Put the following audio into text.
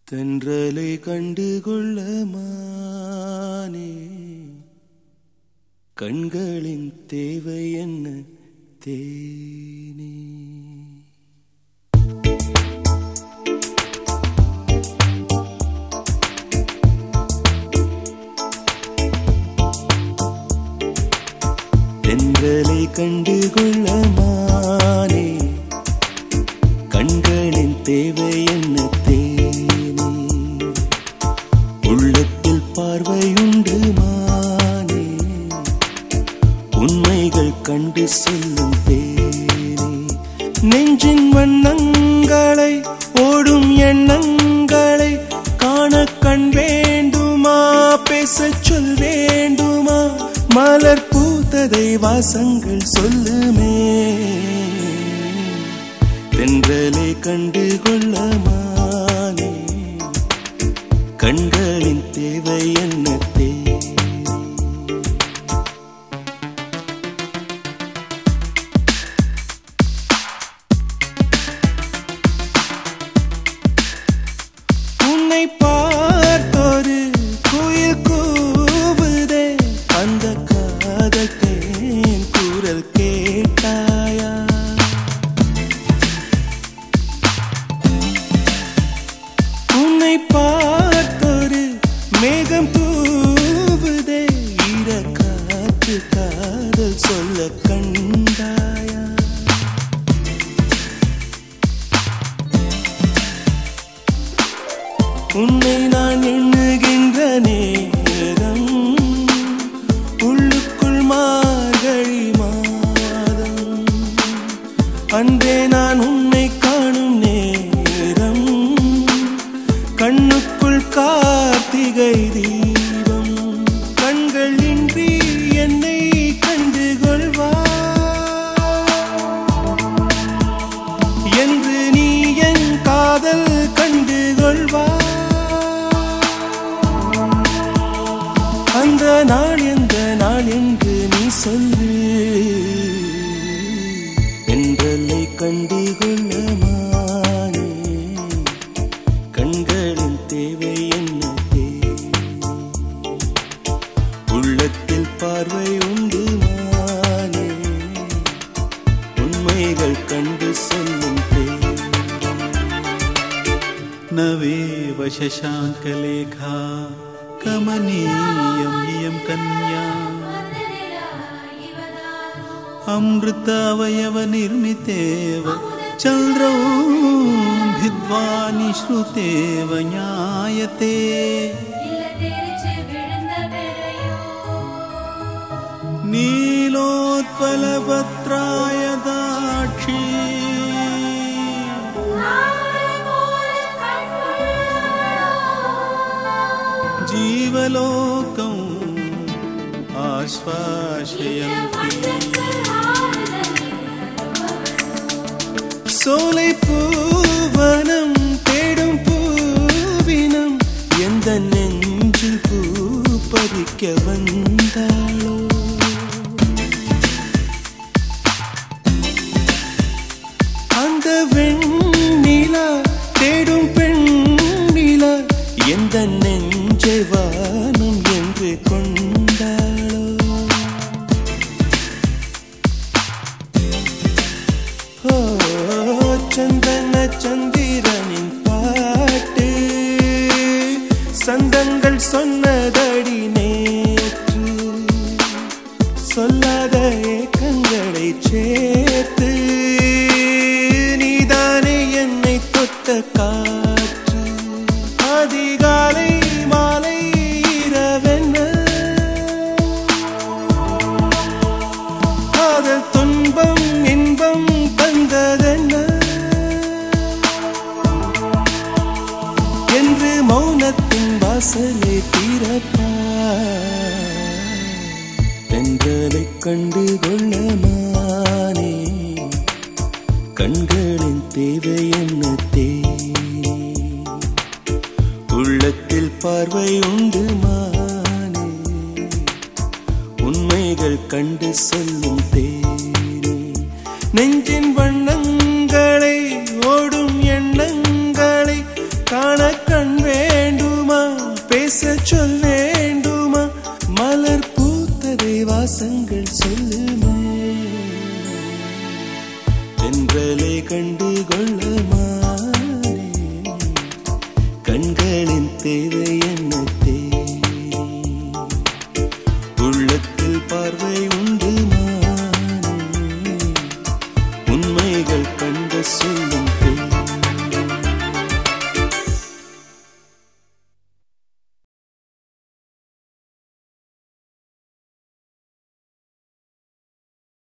தென்றலை கண்டுகொள்ள மானே கண்களின் தேவை என்ன தேனே தென்றலை கண்டுகொள்ள மானே கண்களின் தேவை என்ன தேனே உள்ளத்தில் பார்வையுண்டு மானே உண்மைகள் கண்டு சொல்லும் தேனே நெஞ்சின் வண்ணங்களை ஓடும் எண்ணங்களை காண கண் வேண்டுமா பேசச் சொல் வேண்டுமா மலர் பூத்ததை வாசங்கள் சொல்லுமே தென்றலை கண்டு கொள்ளமானே கண்களின் தேவை என்ன தேவை உன்னை பார்த்தொரு குயில் கூவுதே அந்த காதல் தேன் குரல் கேட்டாயா உன்னை பார்த்தொரு மேகம் தூவுதே ஈர காற்று காதல் சொல்ல கண்டாயா உன்னை நான் எண்ணுகின்ற நேரம் உள்ளுக்குள் மார்கழி மாதம் அன்றே நான் உன்னை காணும் நேரம் கண்ணுக்குள் கார்த்திகை தீபம் கண்கள் இன்றி என்னை கண்டு கொள்வா என்று நீ என் காதல் கண்டு கொள்வா அந்த நாள் எந்த நாள் என்று நீ சொல்லு என்றலை கண்டு கொள்ள மானே கண்களின் தேவை என்ன தேவை உள்ளத்தில் பார்வை உண்டு மானே உண்மைகள் கண்டு சொல்லும் தேவை नवेव शशाङ्कलेखा कमनीयम् इयं कन्या अमृतावयवनिर्मितेव चन्द्रौ भिद्वा निःश्रुतेव ज्ञायते नीलोत्पलपत्राय दाक्षी जीवलोकम् आश्वासयन्ति சோலை பூவனம் தேடும் பூவினம் எந்த நெஞ்சில் பூ பறிக்க வந்தாளோ அந்த வெண்ணிலா தேடும் பெண்ணிலா எந்த நெஞ்சை வானம் என்று கொண்டாளோ ஓ, சந்தன சந்திரனின் பாட்டு சந்தங்கள் சொன்னதடி நேற்று சொல்லாத ஏக்கங்களை சேர்த்து நீதானே என்னை தொட்ட காற்று அதிகாலை மாலை இரவென்ன காதல் துன்பம் இன்பம் தந்ததென்ன என்று மௌனத்தின் வாசலை தீரப்பா தென்றலை கண்டு கொள்ளமானே கண்களின் தேவை என்ன தேனே உள்ளத்தில் பார்வை உண்டு மானே உண்மைகள் கண்டு சொல்லும் தேனே நெஞ்சின் வண்ணங்களை ஓடும் எண்ணங்களை காண கண்ண பேச சொல் வேண்டுமா மலர் பூத்ததை வாசங்கள் சொல்லுமே தென்றலை கண்டு